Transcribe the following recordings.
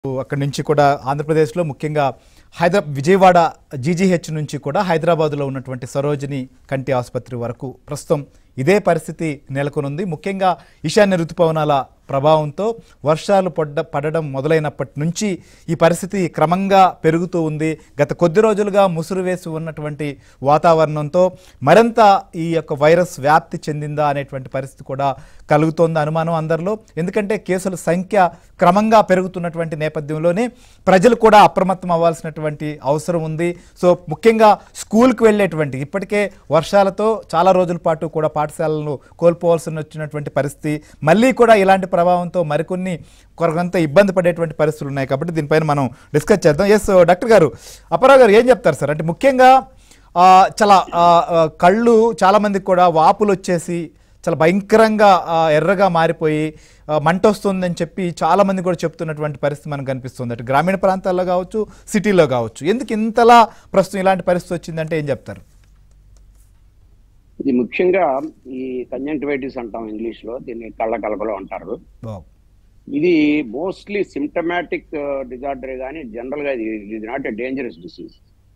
అక్కడి నుంచి కూడా ఆంధ్రప్రదేశ్లో ముఖ్యంగా హైదరా విజయవాడ జీజీహెచ్ నుంచి కూడా హైదరాబాద్లో ఉన్నటువంటి సరోజిని కంటి ఆసుపత్రి వరకు ప్రస్తుతం ఇదే పరిస్థితి నెలకొనుంది ముఖ్యంగా ఈశాన్య ఋతుపవనాల ప్రభావంతో వర్షాలు పడ్డ పడడం మొదలైనప్పటి నుంచి ఈ పరిస్థితి క్రమంగా పెరుగుతూ ఉంది గత కొద్ది రోజులుగా ముసురు వేసి ఉన్నటువంటి వాతావరణంతో మరింత ఈ యొక్క వైరస్ వ్యాప్తి చెందిందా అనేటువంటి పరిస్థితి కూడా కలుగుతోంది అనుమానం అందరిలో ఎందుకంటే కేసుల సంఖ్య క్రమంగా పెరుగుతున్నటువంటి నేపథ్యంలోనే ప్రజలు కూడా అప్రమత్తం అవ్వాల్సినటువంటి అవసరం ఉంది సో ముఖ్యంగా స్కూల్కి వెళ్ళేటువంటి ఇప్పటికే వర్షాలతో చాలా రోజుల పాటు కూడా పాఠశాలలను కోల్పోవాల్సి వచ్చినటువంటి పరిస్థితి మళ్ళీ కూడా ఇలాంటి ప్రభావంతో మరికొన్ని కొంత ఇబ్బంది పడేటువంటి పరిస్థితులు ఉన్నాయి కాబట్టి దీనిపైన మనం డిస్కస్ చేద్దాం ఎస్ డాక్టర్ గారు అపరావు గారు ఏం చెప్తారు సార్ అంటే ముఖ్యంగా ఆ, చాలా ఆ, ఆ, కళ్ళు చాలా మందికి కూడా వాపులు వచ్చేసి చాలా భయంకరంగా ఆ, ఎర్రగా మారిపోయి ఆ, మంట వస్తుందని చెప్పి చాలా మంది కూడా చెప్తున్నటువంటి పరిస్థితి మనకు కనిపిస్తుంది అటు గ్రామీణ ప్రాంతాల్లో కావచ్చు సిటీలో కావచ్చు ఎందుకు ఇంతలా ప్రస్తుతం ఇలాంటి పరిస్థితి వచ్చిందంటే ఏం చెప్తారు ఇది ముఖ్యంగా ఈ కంజంక్టివైటిస్ అంటాం ఇంగ్లీష్ లో దీన్ని కళ్ళ కలకలో అంటారు బాబు ఇది మోస్ట్లీ సిమ్టమాటిక్ డిజార్డర్ కానీ జనరల్ గా ఇది నాట్ ఎ డేంజరస్ డిసీజ్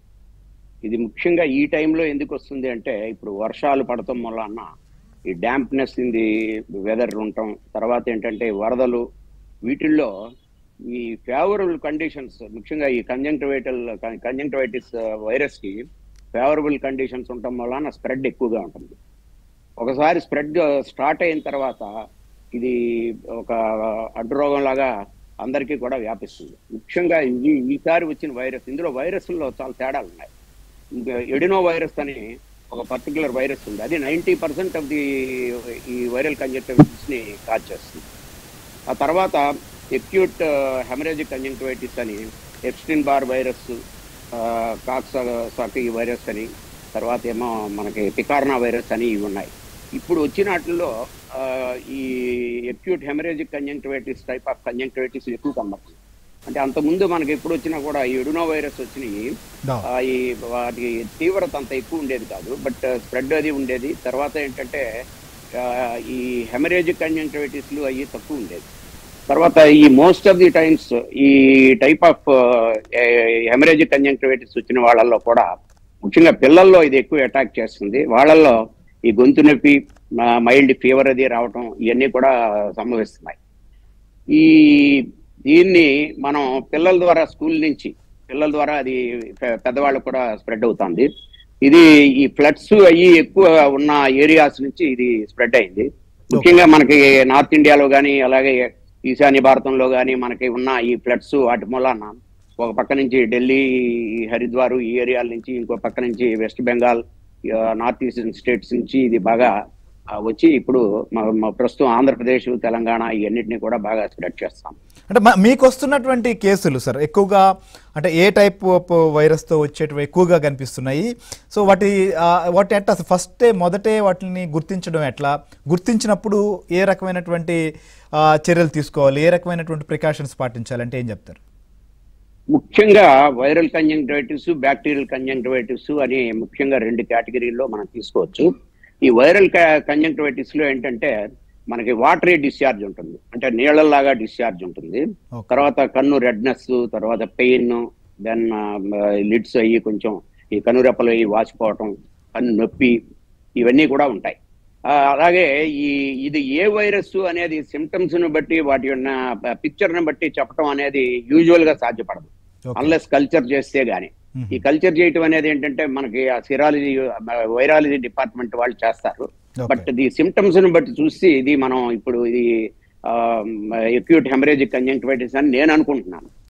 ఇది ముఖ్యంగా ఈ టైంలో ఎందుకు వస్తుంది అంటే ఇప్పుడు వర్షాలు పడటం వలన ఈ డాంప్నెస్ ఇన్ ది వెదర్ ఉండటం తర్వాత ఏంటంటే వరదలు వీటిల్లో ఈ ఫేవరబుల్ కండిషన్స్ ముఖ్యంగా ఈ కంజంక్టివైటల్ కంజంక్టివైటిస్ వైరస్ కి ఫేవరబుల్ కండిషన్స్ ఉండటం వలన స్ప్రెడ్ ఎక్కువగా ఉంటుంది ఒకసారి స్ప్రెడ్ స్టార్ట్ అయిన తర్వాత ఇది ఒక అడ్డురోగం లాగా అందరికీ కూడా వ్యాపిస్తుంది ముఖ్యంగా ఈ ఈసారి వచ్చిన వైరస్ ఇందులో వైరస్లో చాలా తేడాలు ఉన్నాయి ఇంకా ఎడినో వైరస్ అని ఒక పర్టికులర్ వైరస్ ఉంది అది నైంటీ పర్సెంట్ ఆఫ్ ది ఈ వైరల్ కంజంక్టివిటీస్ ని కాజ్ చేస్తుంది ఆ తర్వాత ఎక్యూట్ హెమరేజిక్ కంజంక్టివైటిస్ అని Epstein Barr virus coxsackie virus అని తర్వాత ఏమో మనకి పికార్నా వైరస్ అని ఇవి ఉన్నాయి ఇప్పుడు వచ్చిన వాటిల్లో ఆ, ఈ acute haemorrhagic conjunctivitis type of conjunctivitis ఎక్కువ కనబడుతుంది అంటే అంతకుముందు మనకి ఎప్పుడు వచ్చినా కూడా ఈ ఎడునో వైరస్ వచ్చినాయి దా. ఆ, ఈ వాటి తీవ్రత అంత ఎక్కువ ఉండేది కాదు బట్ స్ప్రెడ్ అది ఉండేది తర్వాత ఏంటంటే ఆ, ఈ హెమరేజిక్ కంజంక్టివిటీస్లు అవి తక్కువ ఉండేది తర్వాత ఈ మోస్ట్ ఆఫ్ ది టైమ్స్ ఈ టైప్ ఆఫ్ హెమరేజిక్ కంజంక్టివిటీస్ వచ్చిన వాళ్ళల్లో కూడా ముఖ్యంగా పిల్లల్లో ఇది ఎక్కువ అటాక్ చేస్తుంది వాళ్ళల్లో ఈ గొంతు నొప్పి మైల్డ్ ఫీవర్ అది రావటం ఇవన్నీ కూడా సంభవిస్తున్నాయి ఈ దీన్ని మనం పిల్లల ద్వారా స్కూల్ నుంచి పిల్లల ద్వారా అది పె- పెద్దవాళ్ళకు కూడా స్ప్రెడ్ అవుతుంది ఇది ఈ ఫ్లడ్స్ అయ్యి ఎక్కువ ఉన్న ఏరియాస్ నుంచి ఇది స్ప్రెడ్ అయింది ముఖ్యంగా మనకి నార్త్ ఇండియాలో కానీ అలాగే ఈశాన్య భారతంలో కానీ మనకి ఉన్న ఈ ఫ్లడ్స్ వాటి మూలాన ఒక పక్క నుంచి ఢిల్లీ హరిద్వార్ ఈ ఏరియాల నుంచి ఇంకో పక్క నుంచి వెస్ట్ బెంగాల్ ఆ, నార్త్ ఈస్టర్న్ స్టేట్స్ నుంచి ఇది బాగా ఆ, వచ్చి ఇప్పుడు మ- మ- ప్రస్తుతం ఆంధ్రప్రదేశ్ తెలంగాణ ఇవన్నిటిని కూడా బాగా స్ప్రెడ్ చేస్తాం అంటే మ- మీకు వస్తున్నటువంటి కేసులు సార్ ఎక్కువగా అంటే ఏ టైప్ ఆఫ్ వైరస్తో వచ్చేటివి ఎక్కువగా కనిపిస్తున్నాయి సో వాటి ఆ, వాటి ఎట్లా అసలు ఫస్టే మొదటే వాటిని గుర్తించడం ఎట్లా గుర్తించినప్పుడు ఏ రకమైనటువంటి ఆ, చర్యలు తీసుకోవాలి ఏ రకమైనటువంటి ప్రికాషన్స్ పాటించాలంటే ఏం చెప్తారు ముఖ్యంగా వైరల్ కంజంక్టివైటిస్ బ్యాక్టీరియల్ కంజంక్టివైటిస్ అని ముఖ్యంగా రెండు కేటగిరీల్లో మనం తీసుకోవచ్చు ఈ వైరల్ కంజంక్టివైటిస్ లో ఏంటంటే మనకి వాటరీ డిశ్చార్జ్ ఉంటుంది అంటే నీళ్ళలాగా డిశ్చార్జ్ ఉంటుంది Okay. తర్వాత కన్ను రెడ్నెస్ తర్వాత పెయిన్ దెన్ లిడ్స్ అయ్యి కొంచెం ఈ కనురెప్పలు అయ్యి వాచిపోవటం కన్ను నొప్పి ఇవన్నీ కూడా ఉంటాయి ఆ, అలాగే ఈ ఇది ఏ వైరస్ అనేది సిమ్టమ్స్ ని బట్టి వాటి ఉన్న పిక్చర్ ని బట్టి చెప్పడం అనేది యూజువల్ గా సాధ్యపడదు Okay. అన్లెస్ కల్చర్ చేస్తే గానీ Mhm. ఈ కల్చర్ చేయటం అనేది ఏంటంటే మనకి ఆ సిరాలజీ వైరాలజీ డిపార్ట్మెంట్ వాళ్ళు చేస్తారు Okay. బట్ ది సిమ్టమ్స్ ని బట్టి చూసి ఇది మనం ఇప్పుడు ఇది ఎక్యూట్ హెమరేజిక్ కంజంక్టివైటిస్ అని నేను అనుకుంటున్నాను